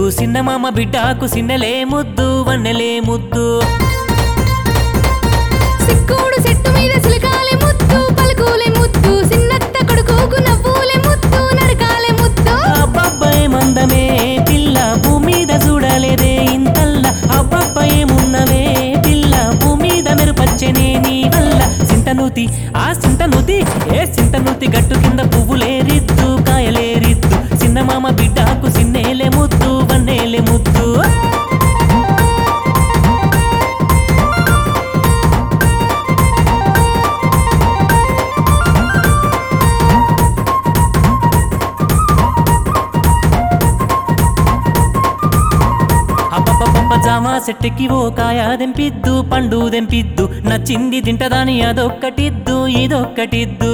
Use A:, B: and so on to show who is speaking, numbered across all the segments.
A: సిన్నమామ బిడ్డకు సిన్నలే ముద్దు వన్నెలే ముద్దు
B: సిక్కుడు చెట్టు మీద సిలకాలే ముద్దు పలుకులే ముద్దు సిన్నత్త కొడుకుకు నవ్వులే ముద్దు నరకాలే ముద్దు
A: అబ్బబ్బాయి మందమే పిల్ల భూమి మీద చూడలేదే ఇంతల్ల అబ్బబ్బాయి మున్నవే పిల్ల భూమి మీద మెరుపచ్చనే నీ వల్ల సింతనూతి ఆ సింతనూతి ఏ సింతనూతి గట్టు కింద పువ్వులే రిద్దు కాయలే రిద్దు సిన్నమామ బిడ్డకు సిన్నేలే ముద్దు వన్నేలే ముద్దు అబ్బబ్బబ్బ జామ చెట్టుకి ఓ కాయ దెంపిద్దు పండు దెంపిద్దు నచ్చింది తింటదాని అదొక్కటిద్దు ఇదొక్కటిద్దు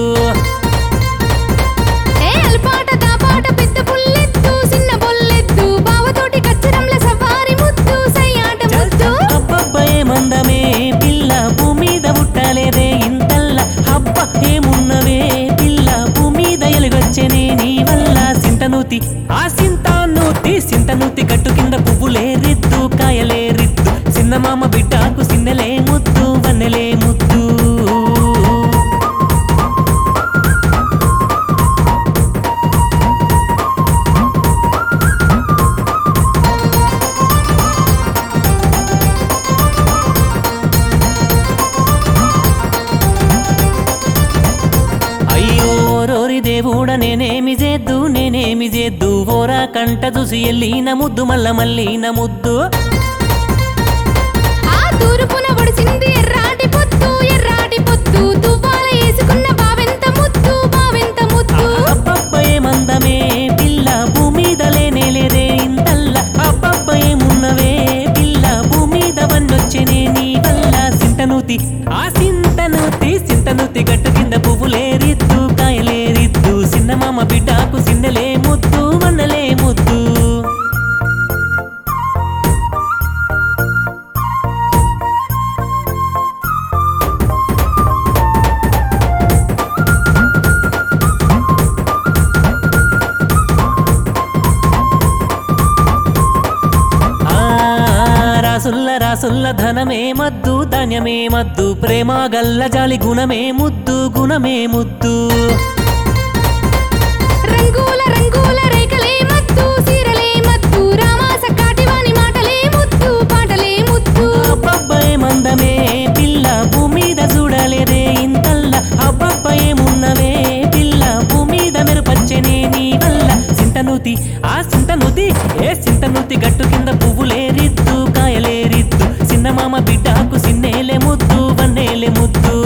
B: ఏ అల్పాట దాపాట పెద్ద పుల్లెత్తు చిన్న బొల్లెత్తు బావతోటి కచ్చరంల సవారి ముద్దు సయ్యాట ముద్దు
A: అబ్బబ్బే మందమే పిల్ల భూమి మీద పుట్టలేదే ఇంతల్ల అబ్బ ఏమున్నవే పిల్ల భూమి మీద ఎలుగొచ్చనే నీ వల్ల సింతనూతి ఆ సింతానూతి సింతనూతి గట్టు కింద పువ్వులే రిద్దు కాయలే రిద్దు సిన్నమామ బిడ్డకు సిన్నలే ముద్దు వన్నెలే ముద్దు అయ్యో రోరి దేవుడ నేనేమి చేద్దు నేనేమి చేద్దు ఓరా కంట చూసి ఎల్లిన ముద్దు మల్ల మల్లిన ముద్దు
B: ఆ తూర్పున ఒడిసింది ఎర్రాటి పొత్తు ఎర్రాటి పొత్తు తువ్వాల వేసుకున్న బావెంత ముద్దు బావెంత ముద్దు
A: అబ్బబ్బయే మందమే పిల్ల భూమిద లేనే లేదే ఇంతల్ల అబ్బబ్బయే మున్నవే పిల్ల భూమిద వన్నొచ్చనే నీ వల్ల సింతనూతి ఆ సింతనూతి సింతనూతి గట్టు కింద పువ్వులే రిద్దు కాయలే రిద్దు సిన్నమామ బిడ్డకు సిన్నలే ముద్దు వన్నలే ముద్దు ఆ రాసుల్ల రాసుల్ల ధనమే మద్దు ధాన్యమే మద్దు ప్రేమ గల్ల జాలి గుణమే ముద్దు గుణమే ముద్దు
B: రంగుల రంగుల రేఖలే మత్తు సీరలే మత్తు రామాస కాటివాని మాటలే ముద్దు పాటలే ముద్దు
A: అబ్బబ్బయే మందమే పిల్ల భూమిద చూడలేదే ఇంతల్ల అబ్బబ్బయే మున్నవే పిల్ల భూమిద మెరుపచ్చనే నీ వల్ల సింతనూతి ఆ సింతనూతి ఏ సింతనూతి గట్టు కింద పువ్వులే రిద్దు కాయలే రిద్దు సిన్నమామ బిడ్డకు సిన్నేలే ముద్దు వన్నేలే ముద్దు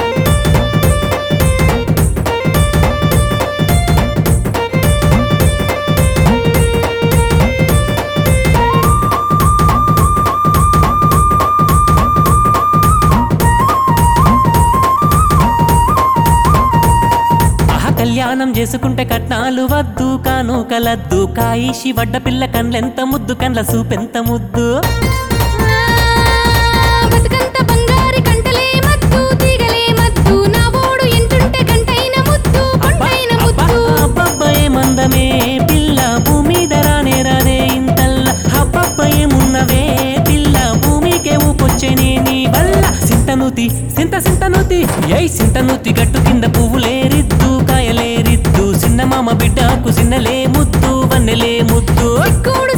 A: ఆహ కళ్యాణం చేసుకుంటే కట్నాలు వద్దు కాను కలద్దు కాయిషి వడ్డ పిల్ల కండ్లెంత ముద్దు కండ్ల సూపెంత ముద్దు
B: ఆ, బతుకంత బంగారి కంటలే మత్తు తీగలే మత్తు నా ఓడు ఎంటుంటే గంటైన ముద్దు కొండైన ముద్దు
A: అబ్బబ్బయే మందమే పిల్ల భూమి ధరానే రాదే ఇంతల్ల అబ్బబ్బయే మున్నవే పిల్ల భూమికే ఊపొచ్చనే నీ వల్ల సింతనూతి సింత సింతనూతి ఏయ్ సింతనూతి గట్టు కింద పువ్వులే రిద్దు కాయలే రిద్దు సిన్నమామ బిడ్డకు సిన్నలే ముద్దు వన్నెలే ముద్దు
B: సిక్కుడు